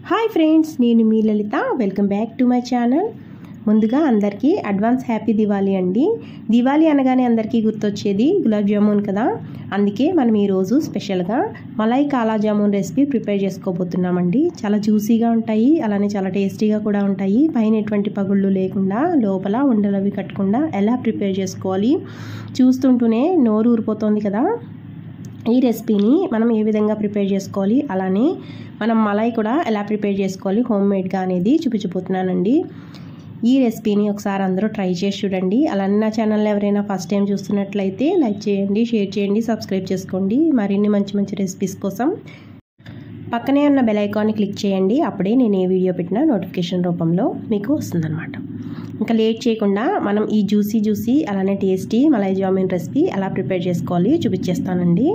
hi friends నేను మీ Lalitha welcome back to my channel ముందుగా అందరికీ అడ్వాన్స్ హ్యాపీ దివాళీ అండి దివాళీ అనగానే అందరికీ గుర్తొచ్చేది గులాబ్ జామున్ కదా అందుకే మనం ఈరోజు స్పెషల్గా మలై కాలా జామున్ రెసిపీ ప్రిపేర్ చేసుకోబోతున్నామండి చాలా జ్యూసీగా ఉంటాయి అలానే చాలా టేస్టీగా కూడా ఉంటాయి పైన ఎటువంటి పగుళ్ళు లేకుండా లోపల ఉండలవి కట్టకుండా ఎలా ప్రిపేర్ చేసుకోవాలి చూస్తుంటూనే నోరు ఊరిపోతుంది కదా ఈ రెసిపీని మనం ఏ విధంగా ప్రిపేర్ చేసుకోవాలి అలానే మనం మలై కూడా ఎలా ప్రిపేర్ చేసుకోవాలి హోమ్ మేడ్గా అనేది చూపించబోతున్నానండి ఈ రెసిపీని ఒకసారి అందరూ ట్రై చేసి చూడండి అలానే నా ఛానల్ ఎవరైనా ఫస్ట్ టైం చూస్తున్నట్లయితే లైక్ చేయండి షేర్ చేయండి సబ్స్క్రైబ్ చేసుకోండి మరిన్ని మంచి మంచి రెసిపీస్ కోసం పక్కనే ఉన్న బెల్ ఐకాన్ని క్లిక్ చేయండి అప్పుడే నేను ఏ వీడియో పెట్టినా నోటిఫికేషన్ రూపంలో మీకు వస్తుందన్నమాట ఇంకా లేట్ చేయకుండా మనం ఈ జ్యూసీ జ్యూసీ అలానే టేస్టీ మలై జామున్ రెసిపీ ఎలా ప్రిపేర్ చేసుకోవాలి చూపించేస్తానండి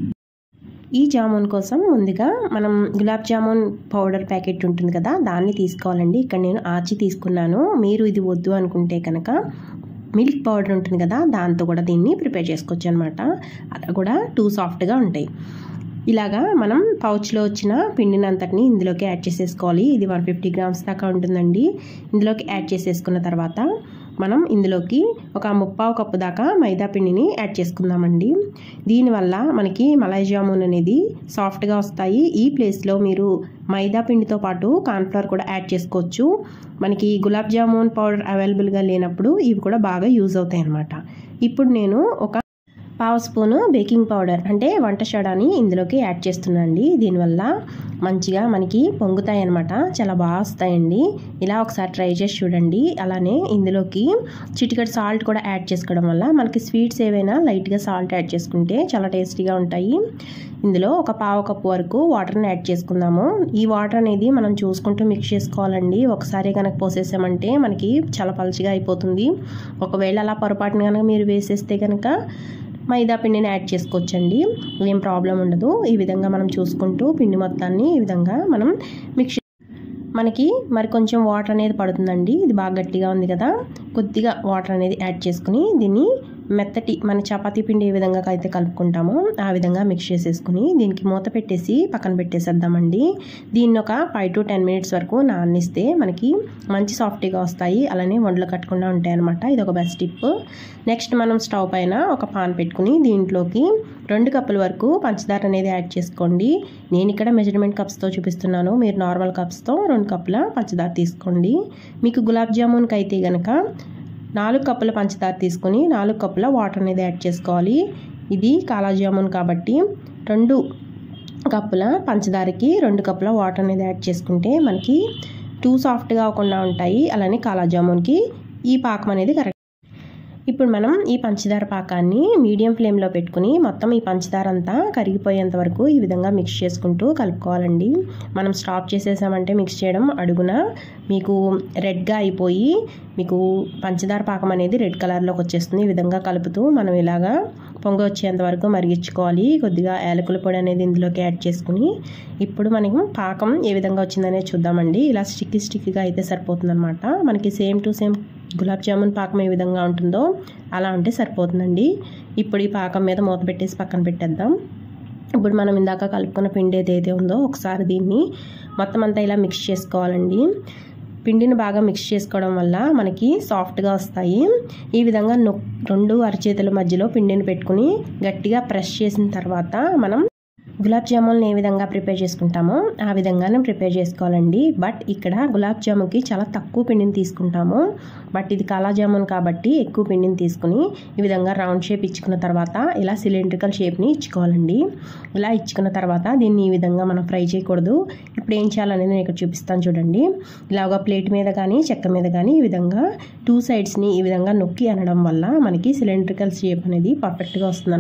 ఈ జామున్ కోసం ముందుగా మనం గులాబ్ జామున్ పౌడర్ ప్యాకెట్ ఉంటుంది కదా దాన్ని తీసుకోవాలండి ఇక్కడ నేను ఆచి తీసుకున్నాను మీరు ఇది వద్దు అనుకుంటే కనుక మిల్క్ పౌడర్ ఉంటుంది కదా దాంతో కూడా దీన్ని ప్రిపేర్ చేసుకోవచ్చు అనమాట అలా కూడా టూ సాఫ్ట్గా ఉంటాయి ఇలాగా మనం పౌచ్లో వచ్చిన పిండిని అంతటిని ఇందులోకి యాడ్ చేసేసుకోవాలి ఇది వన్ ఫిఫ్టీ గ్రామ్స్ దాకా ఉంటుందండి ఇందులోకి యాడ్ చేసేసుకున్న తర్వాత మనం ఇందులోకి ఒక ముప్పావు కప్పు దాకా మైదా పిండిని యాడ్ చేసుకుందామండి దీనివల్ల మనకి మలై జామున్ అనేది సాఫ్ట్గా వస్తాయి ఈ ప్లేస్లో మీరు మైదా పిండితో పాటు కార్న్ఫ్లవర్ కూడా యాడ్ చేసుకోవచ్చు మనకి గులాబ్ జామున్ పౌడర్ అవైలబుల్గా లేనప్పుడు ఇవి కూడా బాగా యూజ్ అవుతాయి అన్నమాట ఇప్పుడు నేను ఒక పావు స్పూను బేకింగ్ పౌడర్ అంటే వంట సోడాని ఇందులోకి యాడ్ చేస్తున్నానండి దీనివల్ల మంచిగా మనకి పొంగుతాయి అనమాట చాలా బాగా వస్తాయండి ఇలా ఒకసారి ట్రై చేసి చూడండి అలానే ఇందులోకి చిటికెట్ సాల్ట్ కూడా యాడ్ చేసుకోవడం వల్ల మనకి స్వీట్స్ ఏవైనా లైట్గా సాల్ట్ యాడ్ చేసుకుంటే చాలా టేస్టీగా ఉంటాయి ఇందులో ఒక పావు కప్పు వరకు వాటర్ని యాడ్ చేసుకుందాము ఈ వాటర్ అనేది మనం చూసుకుంటూ మిక్స్ చేసుకోవాలండి ఒకసారి కనుక పోసేసామంటే మనకి చాలా పలుచగా అయిపోతుంది ఒకవేళ అలా పొరపాటున కనుక మీరు వేసేస్తే కనుక మైదా పిండిని యాడ్ చేసుకోవచ్చండి ఏం ప్రాబ్లం ఉండదు ఈ విధంగా మనం చూసుకుంటూ పిండి మొత్తాన్ని ఈ విధంగా మనం మిక్స్ మనకి మరి కొంచెం వాటర్ అనేది పడుతుందండి ఇది బాగా గట్టిగా ఉంది కదా కొద్దిగా వాటర్ అనేది యాడ్ చేసుకుని దీన్ని మెత్తటి మన చపాతీ పిండి ఏ విధంగా అయితే కలుపుకుంటామో ఆ విధంగా మిక్స్ చేసేసుకుని దీనికి మూత పెట్టేసి పక్కన పెట్టేసేద్దామండి దీన్ని ఒక ఫైవ్ టు టెన్ మినిట్స్ వరకు నానిస్తే మనకి మంచి సాఫ్ట్గా వస్తాయి అలానే వండలు కట్టకుండా ఉంటాయి అనమాట ఇది ఒక బెస్ట్ టిప్ నెక్స్ట్ మనం స్టవ్ పైన ఒక పాన్ పెట్టుకుని దీంట్లోకి రెండు కప్పుల వరకు పంచదార అనేది యాడ్ చేసుకోండి నేను ఇక్కడ మెజర్మెంట్ కప్స్తో చూపిస్తున్నాను మీరు నార్మల్ కప్స్తో రెండు కప్పుల పంచదార తీసుకోండి మీకు గులాబ్ జామున్కి అయితే కనుక నాలుగు కప్పుల పంచదార తీసుకొని నాలుగు కప్పుల వాటర్ అనేది యాడ్ చేసుకోవాలి ఇది కాలా జామున్ కాబట్టి రెండు కప్పుల పంచదారకి రెండు కప్పుల వాటర్ అనేది యాడ్ చేసుకుంటే మనకి టూ సాఫ్ట్గా అవ్వకుండా ఉంటాయి అలానే కాలా జామున్కి ఈ పాకం అనేది కరెక్ట్ ఇప్పుడు మనం ఈ పంచదార పాకాన్ని మీడియం ఫ్లేమ్లో పెట్టుకుని మొత్తం ఈ పంచదార అంతా కరిగిపోయేంత వరకు ఈ విధంగా మిక్స్ చేసుకుంటూ కలుపుకోవాలండి మనం స్టాప్ చేసేసామంటే మిక్స్ చేయడం అడుగున మీకు రెడ్గా అయిపోయి మీకు పంచదార పాకం అనేది రెడ్ కలర్లోకి వచ్చేస్తుంది ఈ విధంగా కలుపుతూ మనం ఇలాగా పొంగ వచ్చేంత వరకు మరిగించుకోవాలి కొద్దిగా యాలకుల పొడి అనేది ఇందులోకి యాడ్ చేసుకుని ఇప్పుడు మనకి పాకం ఏ విధంగా వచ్చిందనేది చూద్దామండి ఇలా స్టిక్కీ స్టిక్కీగా అయితే సరిపోతుందన్నమాట మనకి same to same gulab jamun పాకం ఏ విధంగా ఉంటుందో అలా ఉంటే సరిపోతుందండి ఇప్పుడు ఈ పాకం మీద మూత పెట్టేసి పక్కన పెట్టేద్దాం ఇప్పుడు మనం ఇందాక కలుపుకున్న పిండి ఏదైతే ఉందో ఒకసారి దీన్ని మొత్తం అంతా ఇలా మిక్స్ చేసుకోవాలండి పిండిని బాగా మిక్స్ చేసుకోవడం వల్ల మనకి సాఫ్ట్గా వస్తాయి ఈ విధంగా నొ రెండు అరచేతుల మధ్యలో పిండిని పెట్టుకుని గట్టిగా ప్రెస్ చేసిన తర్వాత మనం గులాబ్ జామున్ ఏ విధంగా ప్రిపేర్ చేసుకుంటామో ఆ విధంగానే ప్రిపేర్ చేసుకోవాలండి బట్ ఇక్కడ గులాబ్ జామున్కి చాలా తక్కువ పిండిని తీసుకుంటాము బట్ ఇది కాలా జామున్ కాబట్టి ఎక్కువ పిండిని తీసుకుని ఈ విధంగా రౌండ్ షేప్ ఇచ్చుకున్న తర్వాత ఇలా సిలిండ్రికల్ షేప్ని ఇచ్చుకోవాలండి ఇలా ఇచ్చుకున్న తర్వాత దీన్ని ఈ విధంగా మనం ఫ్రై చేయకూడదు ఇప్పుడు ఏం చేయాలనేది నేను ఇక్కడ చూపిస్తాను చూడండి ఇలా ఒక ప్లేట్ మీద కానీ చెక్క మీద కానీ ఈ విధంగా టూ సైడ్స్ని ఈ విధంగా నొక్కి అనడం వల్ల మనకి సిలిండ్రికల్ షేప్ అనేది పర్ఫెక్ట్గా వస్తుంది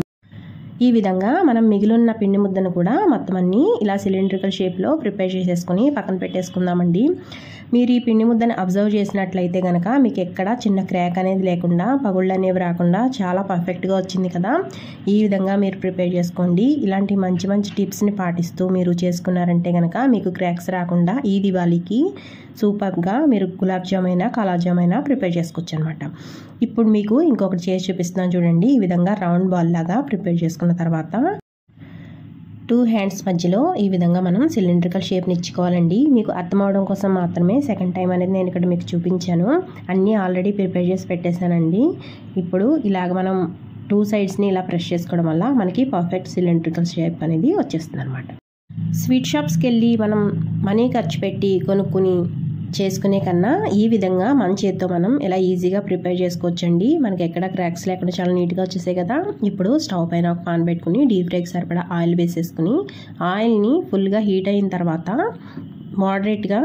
ఈ విధంగా మనం మిగిలిన పిండి ముద్దను కూడా మొత్తం అన్నీ ఇలా సిలిండ్రికల్ షేప్లో ప్రిపేర్ చేసేసుకొని పక్కన పెట్టేసుకుందామండి మీరు ఈ పిండి ముద్దను అబ్జర్వ్ చేసినట్లయితే కనుక మీకు ఎక్కడ చిన్న క్రాక్ అనేది లేకుండా పగుళ్ళు అనేవి రాకుండా చాలా పర్ఫెక్ట్గా వచ్చింది కదా ఈ విధంగా మీరు ప్రిపేర్ చేసుకోండి ఇలాంటి మంచి మంచి టిప్స్ని పాటిస్తూ మీరు చేసుకున్నారంటే కనుక మీకు క్రాక్స్ రాకుండా ఈ దివాళీకి సూపర్గా మీరు గులాబ్ జామ్ అయినా కాలా జామ్ అయినా ప్రిపేర్ చేసుకోవచ్చు అనమాట ఇప్పుడు మీకు ఇంకొకటి చేసి చూపిస్తున్నాను చూడండి ఈ విధంగా రౌండ్ బాల్ లాగా ప్రిపేర్ చేసుకున్న తర్వాత టూ హ్యాండ్స్ మధ్యలో ఈ విధంగా మనం సిలిండ్రికల్ షేప్ని ఇచ్చుకోవాలండి మీకు అర్థం అవడం కోసం మాత్రమే సెకండ్ టైం అనేది నేను ఇక్కడ మీకు చూపించాను అన్నీ ఆల్రెడీ ప్రిపేర్ చేసి పెట్టేశానండి ఇప్పుడు ఇలాగ మనం టూ సైడ్స్ని ఇలా ప్రెస్ చేసుకోవడం వల్ల మనకి పర్ఫెక్ట్ సిలిండ్రికల్ షేప్ అనేది వచ్చేస్తుంది అనమాట స్వీట్ షాప్స్కి వెళ్ళి మనం మనీ ఖర్చు పెట్టి కొనుక్కుని చేసుకునే కన్నా ఈ విధంగా మన చేత్తో మనం ఇలా ఈజీగా ప్రిపేర్ చేసుకోవచ్చండి మనకి ఎక్కడ క్రాక్స్ లేకుండా చాలా నీట్గా వచ్చేసాయి కదా ఇప్పుడు స్టవ్ పైన ఒక పాన్ పెట్టుకుని డీప్ ఫ్రైకి సరిపడా ఆయిల్ వేసేసుకుని ఆయిల్ని ఫుల్గా హీట్ అయిన తర్వాత మోడరేట్గా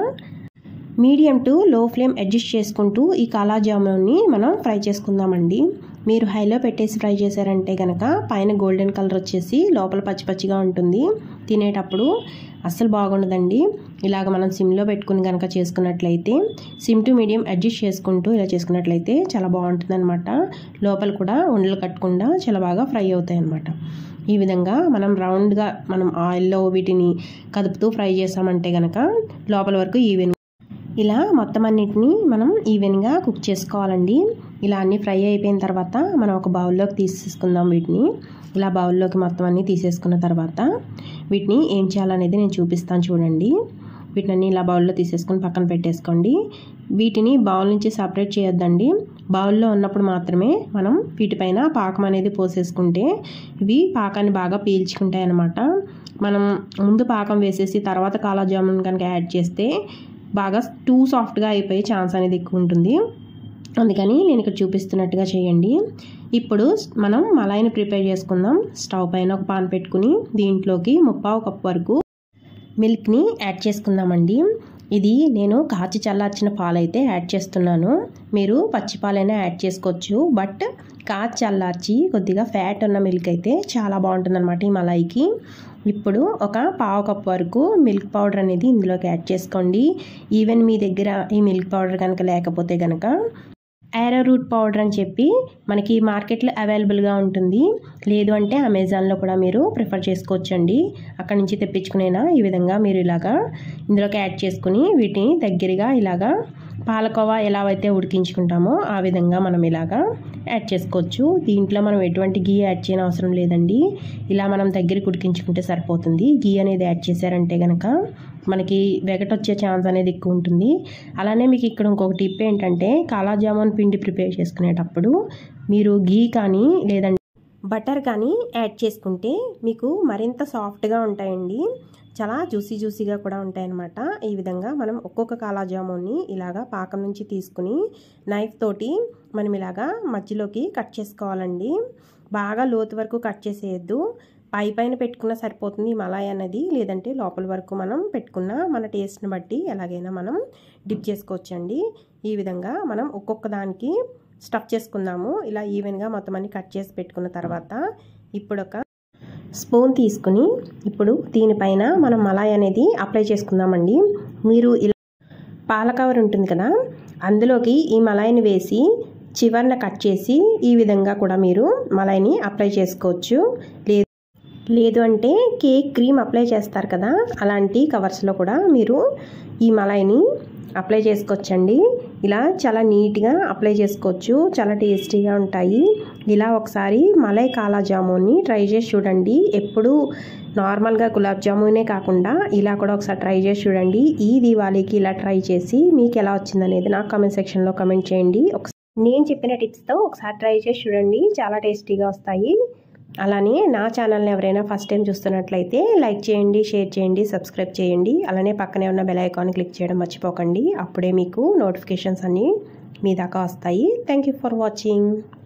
medium to low flame adjust చేసుకుంటూ ఈ కాలా జామున్ని మనం ఫ్రై చేసుకుందామండి మీరు హైలో పెట్టేసి ఫ్రై చేశారంటే కనుక పైన గోల్డెన్ కలర్ వచ్చేసి లోపల పచ్చి పచ్చిగా ఉంటుంది తినేటప్పుడు అస్సలు బాగుండదండి ఇలాగ మనం సిమ్లో పెట్టుకుని కనుక చేసుకున్నట్లయితే సిమ్ టు మీడియం అడ్జస్ట్ చేసుకుంటూ ఇలా చేసుకున్నట్లయితే చాలా బాగుంటుంది అనమాట లోపల కూడా ఉండలు కట్టకుండా చాలా బాగా ఫ్రై అవుతాయి అనమాట ఈ విధంగా మనం రౌండ్గా మనం ఆయిల్లో వీటిని కదుపుతూ ఫ్రై చేసామంటే కనుక లోపల వరకు ఈవెన్ ఇలా మొత్తం అన్నిటిని మనం ఈవెన్గా కుక్ చేసుకోవాలండి ఇలా అన్నీ ఫ్రై అయిపోయిన తర్వాత మనం ఒక బౌల్లోకి తీసేసుకుందాం వీటిని ఇలా బౌల్లోకి మొత్తం అన్నీ తీసేసుకున్న తర్వాత వీటిని ఏం చేయాలనేది నేను చూపిస్తాను చూడండి వీటిని ఇలా బౌల్లో తీసేసుకొని పక్కన పెట్టేసుకోండి వీటిని బౌల్ నుంచి సపరేట్ చేయొద్దండి బౌల్లో ఉన్నప్పుడు మాత్రమే మనం వీటిపైన పాకం అనేది పోసేసుకుంటే ఇవి పాకాన్ని బాగా పీల్చుకుంటాయి అన్నమాట మనం ముందు పాకం వేసేసి తర్వాత కాలా జామున్ కనుక యాడ్ చేస్తే బాగా టూ సాఫ్ట్గా అయిపోయే ఛాన్స్ అనేది ఎక్కువ ఉంటుంది అందుకని నేను ఇక్కడ చూపిస్తున్నట్టుగా చేయండి ఇప్పుడు మనం మలాయిని ప్రిపేర్ చేసుకుందాం స్టవ్ పైన ఒక పాన్ పెట్టుకుని దీంట్లోకి ముప్పావు కప్ వరకు మిల్క్ని యాడ్ చేసుకుందామండి ఇది నేను కాచి చల్లార్చిన పాలైతే యాడ్ చేస్తున్నాను మీరు పచ్చి పాలైనా యాడ్ చేసుకోవచ్చు బట్ కాచి చల్లార్చి కొద్దిగా ఫ్యాట్ ఉన్న మిల్క్ అయితే చాలా బాగుంటుందన్నమాట ఈ మలాయికి ఇప్పుడు ఒక పావు కప్ వరకు మిల్క్ పౌడర్ అనేది ఇందులోకి యాడ్ చేసుకోండి ఈవెన్ మీ దగ్గర ఈ మిల్క్ పౌడర్ కనుక లేకపోతే కనుక యారో రూట్ పౌడర్ అని చెప్పి మనకి మార్కెట్లో అవైలబుల్గా ఉంటుంది లేదు అంటే అమెజాన్లో కూడా మీరు ప్రిఫర్ చేసుకోవచ్చండి అక్కడ నుంచి తెప్పించుకునేనా ఈ విధంగా మీరు ఇలాగా ఇందులోకి యాడ్ చేసుకుని వీటిని దగ్గరగా ఇలాగా పాలకోవా ఎలా అయితే ఉడికించుకుంటామో ఆ విధంగా మనం ఇలాగా యాడ్ చేసుకోవచ్చు దీంట్లో మనం ఎటువంటి గీ యాడ్ చేయని అవసరం లేదండి ఇలా మనం దగ్గరికి ఉడికించుకుంటే సరిపోతుంది గీ అనేది యాడ్ చేశారంటే కనుక మనకి వెగటొచ్చే ఛాన్స్ అనేది ఎక్కువ ఉంటుంది అలానే మీకు ఇక్కడ ఇంకొక టిప్ ఏంటంటే కాలా జామున్ పిండి ప్రిపేర్ చేసుకునేటప్పుడు మీరు గీ కానీ లేదంటే బటర్ కానీ యాడ్ చేసుకుంటే మీకు మరింత సాఫ్ట్గా ఉంటాయండి చాలా జ్యూసీ జ్యూసీగా కూడా ఉంటాయన్నమాట ఈ విధంగా మనం ఒక్కొక్క కాలా జామున్ని ఇలాగా పాకం నుంచి తీసుకుని నైఫ్ తోటి మనం ఇలాగా మధ్యలోకి కట్ చేసుకోవాలండి బాగా లోతు వరకు కట్ చేసేయద్దు పై పైన పెట్టుకున్న సరిపోతుంది మలాయ్ అన్నది లేదంటే లోపల వరకు మనం పెట్టుకున్న మన టేస్ట్ని బట్టి ఎలాగైనా మనం డిప్ చేసుకోవచ్చండి ఈ విధంగా మనం ఒక్కొక్క దానికి స్టఫ్ చేసుకుందాము ఇలా ఈవెన్గా మొత్తం అన్ని కట్ చేసి పెట్టుకున్న తర్వాత ఇప్పుడు ఒక స్పూన్ తీసుకుని ఇప్పుడు దీనిపైన మనం మలాయ్ అనేది అప్లై చేసుకుందామండి మీరు ఇలా పాల కవర్ ఉంటుంది కదా అందులోకి ఈ మలాయిని వేసి చివరిన కట్ చేసి ఈ విధంగా కూడా మీరు మలాయిని అప్లై చేసుకోవచ్చు లేదు లేదు అంటే కేక్ క్రీమ్ అప్లై చేస్తారు కదా అలాంటి కవర్స్లో కూడా మీరు ఈ మలాయిని అప్లై చేసుకోవచ్చండి ఇలా చాలా నీట్గా అప్లై చేసుకోవచ్చు చాలా టేస్టీగా ఉంటాయి ఇలా ఒకసారి మలై కాలా జామున్ని ట్రై చేసి చూడండి ఎప్పుడు నార్మల్గా గులాబ్ జామునే కాకుండా ఇలా కూడా ఒకసారి ట్రై చేసి చూడండి ఈ దివాళీకి ఇలా ట్రై చేసి మీకు ఎలా వచ్చిందనేది నాకు కామెంట్ సెక్షన్లో కామెంట్ చేయండి ఒకసారి నేను చెప్పిన టిప్స్తో ఒకసారి ట్రై చేసి చూడండి చాలా టేస్టీగా వస్తాయి అలానే నా ఛానల్ని ఎవరైనా ఫస్ట్ టైం చూస్తున్నట్లయితే లైక్ చేయండి షేర్ చేయండి సబ్స్క్రైబ్ చేయండి అలానే పక్కనే ఉన్న బెల్ ఐకాన్ క్లిక్ చేయడం మర్చిపోకండి అప్పుడే మీకు నోటిఫికేషన్స్ అన్నీ మీ దాకా వస్తాయి థ్యాంక్ యూ ఫర్ వాచింగ్